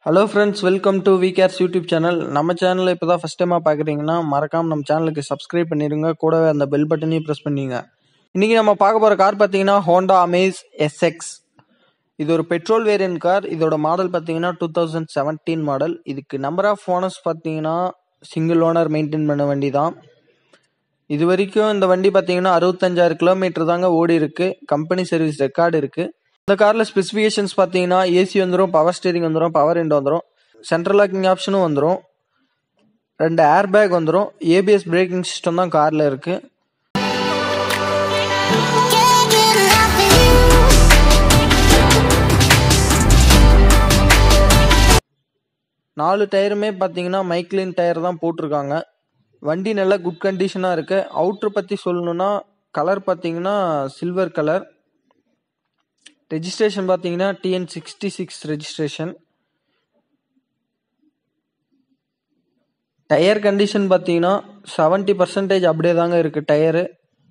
Hello friends welcome to V Cares YouTube channel நம்ம சேனலை இப்போ தான் ஃபஸ்ட் டைமாக பார்க்குறீங்கன்னா மறக்காமல் நம்ம சேனலுக்கு சப்ஸ்கிரைப் பண்ணிடுங்க கூடவே அந்த பெல் பட்டனையும் ப்ரெஸ் பண்ணிங்க இன்றைக்கி நம்ம பார்க்க போகிற கார் பார்த்தீங்கன்னா ஹோண்டா அமேஸ் எஸ்எக்ஸ் இது ஒரு பெட்ரோல் வேரியன்ட் கார் இதோட மாடல் பார்த்தீங்கன்னா டூ தௌசண்ட் செவன்டீன் மாடல் இதுக்கு நம்பர் ஆஃப் ஓனர்ஸ் பார்த்தீங்கன்னா சிங்கிள் ஓனர் மெயின்டைன் பண்ண வண்டி தான் இது வரைக்கும் இந்த வண்டி பார்த்தீங்கன்னா அறுபத்தஞ்சாயிரம் கிலோமீட்டர் தாங்க ஓடி இருக்கு கம்பெனி சர்வீஸ் ரெக்கார்டு இருக்கு இந்த காரில் ஸ்பெசிஃபிகேஷன்ஸ் பார்த்தீங்கன்னா ஏசி வந்துடும் பவர் ஸ்டீரிங் வந்துடும் பவர் விண்டோ வந்துடும் சென்ட்ரல் லாக்கிங் ஆப்ஷனும் வந்துடும் ரெண்டு ஏர் பேக் வந்துடும் ஏபிஎஸ் பிரேக்கிங் சிஸ்டம் தான் காரில் இருக்குது Can't get enough of you. நாலு டயருமே பார்த்தீங்கன்னா மைக்லின் டயர் தான் போட்டிருக்காங்க வண்டி நல்லா குட் கண்டிஷனாக இருக்கு அவுட்ரு பற்றி சொல்லணும்னா கலர் பார்த்தீங்கன்னா சில்வர் கலர் ரெஜிஸ்ட்ரேஷன் பார்த்தீங்கன்னா TN sixty six registration tyre condition பார்த்தீங்கன்னா செவன்ட்டி பர்சன்டேஜ் அப்படியே தாங்க இருக்குது டயரு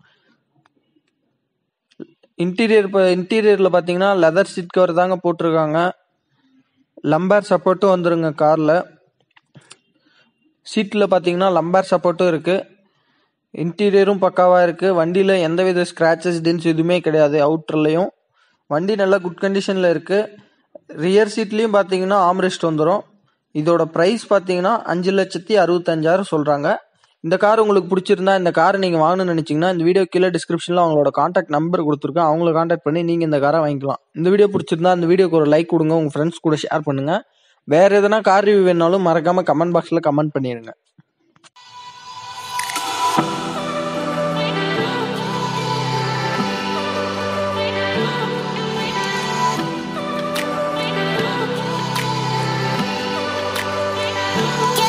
இன்டீரியர் இப்போ இன்டீரியரில் பார்த்தீங்கன்னா லெதர் சீட் கவர் தாங்க போட்டிருக்காங்க லம்பேர் சப்போர்ட்டும் வந்துருங்க காரில் சீட்டில் பார்த்தீங்கன்னா லம்பேர் சப்போர்ட்டும் இருக்குது இன்டீரியரும் பக்காவாக இருக்குது வண்டியில் எந்தவித ஸ்க்ராச்சஸ் டென்ஸ் எதுவுமே கிடையாது அவுட்டர்லேயும் வண்டி நல்லா குட் கண்டிஷனில் இருக்குது ரியர் சீட்லேயும் பார்த்தீங்கன்னா ஆம்ரெஸ்ட் வந்துடும் இதோட ப்ரைஸ் பார்த்தீங்கன்னா அஞ்சு லட்சத்தி அறுபத்தஞ்சாயிரம் சொல்கிறாங்க இந்த கார் உங்களுக்கு பிடிச்சிருந்தா இந்த காரை நீங்கள் வாங்கணும்னு நினச்சிங்கன்னா இந்த வீடியோ கீழே டிஸ்கிரிப்ஷனில் அவங்களோட காண்டாக்ட் நம்பர் கொடுத்துருக்கேன் அவங்கள காண்டாக்ட் பண்ணி நீங்கள் இந்த காரை வாங்கிக்கலாம் இந்த வீடியோ பிடிச்சிருந்தா இந்த வீடியோக்கு ஒரு லைக் கொடுங்க உங்கள் ஃப்ரெண்ட்ஸ் கூட ஷேர் பண்ணுங்கள் வேறு எதனா கார் ரிவ்யூ வேணாலும் மறக்காமல் கமெண்ட் பாக்ஸில் கமெண்ட் பண்ணிடுங்க Can't